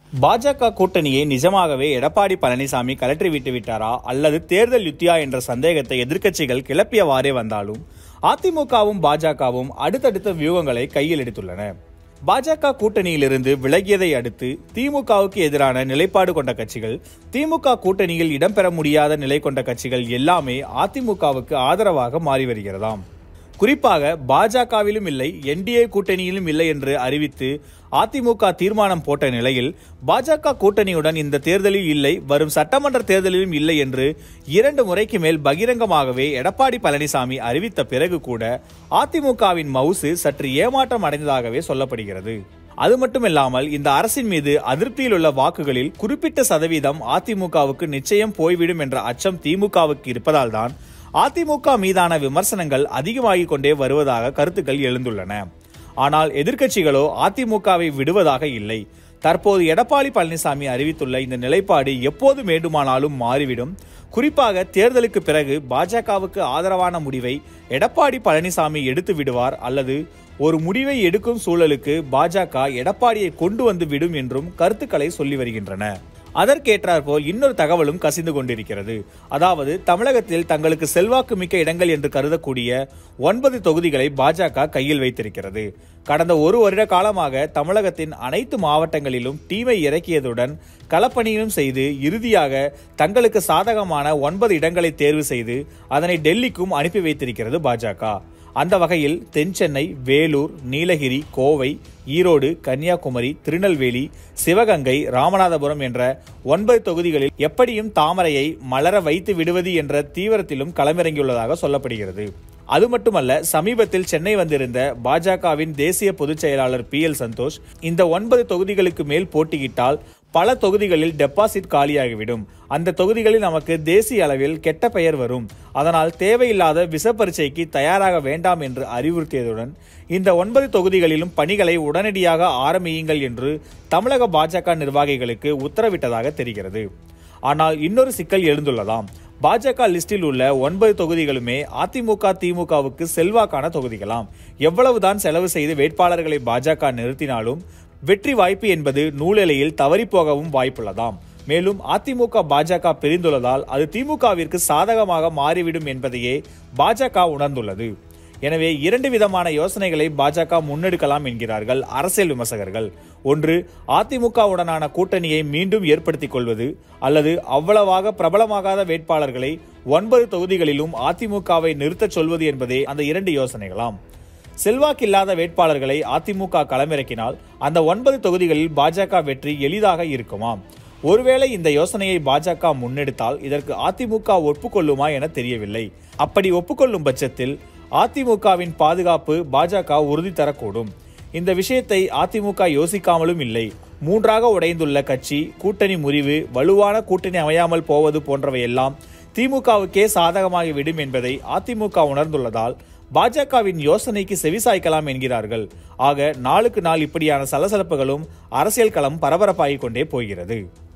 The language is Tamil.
பாஜக கூட்டணியை நிஜமாகவே எடப்பாடி பழனிசாமி கலற்றி விட்டு விட்டாரா அல்லது தேர்தல் யுத்தியா என்ற சந்தேகத்தை எதிர்க்கட்சிகள் கிளப்பியவாறே வந்தாலும் அதிமுகவும் பாஜகவும் அடுத்தடுத்த வியூகங்களை கையில் எடுத்துள்ளன பாஜக கூட்டணியிலிருந்து விலகியதை அடுத்து திமுகவுக்கு எதிரான நிலைப்பாடு கொண்ட கட்சிகள் திமுக கூட்டணியில் இடம்பெற முடியாத நிலை கொண்ட கட்சிகள் எல்லாமே அதிமுகவுக்கு ஆதரவாக மாறி வருகிறதாம் குறிப்பாக பாஜகவிலும் இல்லை என்டிஏ கூட்டணியிலும் இல்லை என்று அறிவித்து அதிமுக தீர்மானம் போட்ட நிலையில் பாஜக கூட்டணியுடன் இந்த தேர்தலில் இல்லை வரும் சட்டமன்ற தேர்தலிலும் இல்லை என்று இரண்டு முறைக்கு மேல் பகிரங்கமாகவே எடப்பாடி பழனிசாமி அறிவித்த பிறகு கூட அதிமுகவின் மவுசு சற்று ஏமாற்றம் அடைந்ததாகவே சொல்லப்படுகிறது அது மட்டுமில்லாமல் இந்த அரசின் மீது அதிருப்தியில் உள்ள வாக்குகளில் குறிப்பிட்ட சதவீதம் அதிமுகவுக்கு நிச்சயம் போய்விடும் என்ற அச்சம் திமுகவுக்கு இருப்பதால் தான் அதிமுக மீதான விமர்சனங்கள் அதிகமாகிக் கொண்டே வருவதாக கருத்துக்கள் எழுந்துள்ளன ஆனால் எதிர்க்கட்சிகளோ அதிமுகவை விடுவதாக இல்லை தற்போது எடப்பாடி பழனிசாமி அறிவித்துள்ள இந்த நிலைப்பாடு எப்போது வேண்டுமானாலும் மாறிவிடும் குறிப்பாக தேர்தலுக்கு பிறகு பாஜகவுக்கு ஆதரவான முடிவை எடப்பாடி பழனிசாமி எடுத்து விடுவார் அல்லது ஒரு முடிவை எடுக்கும் சூழலுக்கு பாஜக எடப்பாடியை கொண்டு வந்து விடும் என்றும் கருத்துக்களை சொல்லி வருகின்றன அதற்கேற்றாற்போல் இன்னொரு தகவலும் கசிந்து கொண்டிருக்கிறது அதாவது தமிழகத்தில் தங்களுக்கு செல்வாக்கு மிக்க இடங்கள் என்று கருதக்கூடிய ஒன்பது தொகுதிகளை பாஜக கையில் வைத்திருக்கிறது கடந்த ஒரு வருட காலமாக தமிழகத்தின் அனைத்து மாவட்டங்களிலும் டீமை இறக்கியதுடன் களப்பணியும் செய்து இறுதியாக தங்களுக்கு சாதகமான ஒன்பது இடங்களை தேர்வு செய்து அதனை டெல்லிக்கும் அனுப்பி வைத்திருக்கிறது பாஜக அந்த வகையில் தென்சென்னை வேலூர் நீலகிரி கோவை ஈரோடு கன்னியாகுமரி திருநெல்வேலி சிவகங்கை ராமநாதபுரம் என்ற ஒன்பது தொகுதிகளில் எப்படியும் தாமரையை மலர வைத்து விடுவது என்ற தீவிரத்திலும் களமிறங்கியுள்ளதாக சொல்லப்படுகிறது அது மட்டுமல்ல சமீபத்தில் சென்னை வந்திருந்த பாஜகவின் தேசிய பொதுச் செயலாளர் பி எல் சந்தோஷ் இந்த ஒன்பது தொகுதிகளுக்கு மேல் போட்டியிட்டால் பல தொகுதிகளில் டெபாசிட் காலியாகிவிடும் அந்த தொகுதிகளில் நமக்கு தேசிய அளவில் கெட்ட பெயர் வரும் அதனால் தேவையில்லாத விச பரீட்சைக்கு தயாராக வேண்டாம் என்று அறிவுறுத்தியதுடன் இந்த ஒன்பது தொகுதிகளிலும் பணிகளை உடனடியாக ஆரம்பியுங்கள் என்று தமிழக பாஜக நிர்வாகிகளுக்கு உத்தரவிட்டதாக தெரிகிறது ஆனால் இன்னொரு சிக்கல் எழுந்துள்ளதாம் பாஜக லிஸ்டில் உள்ள ஒன்பது தொகுதிகளுமே அதிமுக திமுகவுக்கு செல்வாக்கான தொகுதிகளாம் எவ்வளவுதான் செலவு செய்து வேட்பாளர்களை பாஜக நிறுத்தினாலும் வெற்றி வாய்ப்பு என்பது நூலிலையில் தவறிப்போகவும் வாய்ப்புள்ளதாம் மேலும் அதிமுக பாஜக பிரிந்துள்ளதால் அது திமுகவிற்கு சாதகமாக மாறிவிடும் என்பதையே பாஜக உணர்ந்துள்ளது எனவே இரண்டு விதமான யோசனைகளை பாஜக முன்னெடுக்கலாம் என்கிறார்கள் அரசியல் விமர்சகர்கள் ஒன்று அதிமுகவுடனான கூட்டணியை மீண்டும் ஏற்படுத்திக் கொள்வது அல்லது அவ்வளவாக பிரபலமாகாத வேட்பாளர்களை ஒன்பது தொகுதிகளிலும் அதிமுகவை நிறுத்தச் சொல்வது என்பதே அந்த இரண்டு யோசனைகளாம் செல்வாக்கில்லாத வேட்பாளர்களை அதிமுக களமிறக்கினால் அந்த ஒன்பது தொகுதிகளில் பாஜக வெற்றி எளிதாக இருக்குமாம் ஒருவேளை இந்த யோசனையை பாஜக முன்னெடுத்தால் இதற்கு அதிமுக ஒப்புக்கொள்ளுமா என தெரியவில்லை அப்படி ஒப்புக்கொள்ளும் பட்சத்தில் அதிமுகவின் பாதுகாப்பு பாஜக உறுதி தரக்கூடும் இந்த விஷயத்தை அதிமுக யோசிக்காமலும் இல்லை மூன்றாக உடைந்துள்ள கட்சி கூட்டணி முறிவு வலுவான கூட்டணி அமையாமல் போவது போன்றவையெல்லாம் திமுகவுக்கே சாதகமாகிவிடும் என்பதை அதிமுக உணர்ந்துள்ளதால் பாஜகவின் யோசனைக்கு செவிசாய்க்கலாம் என்கிறார்கள் ஆக நாளுக்கு நாள் இப்படியான சலசலப்புகளும் அரசியல் களம் பரபரப்பாகிக் கொண்டே போகிறது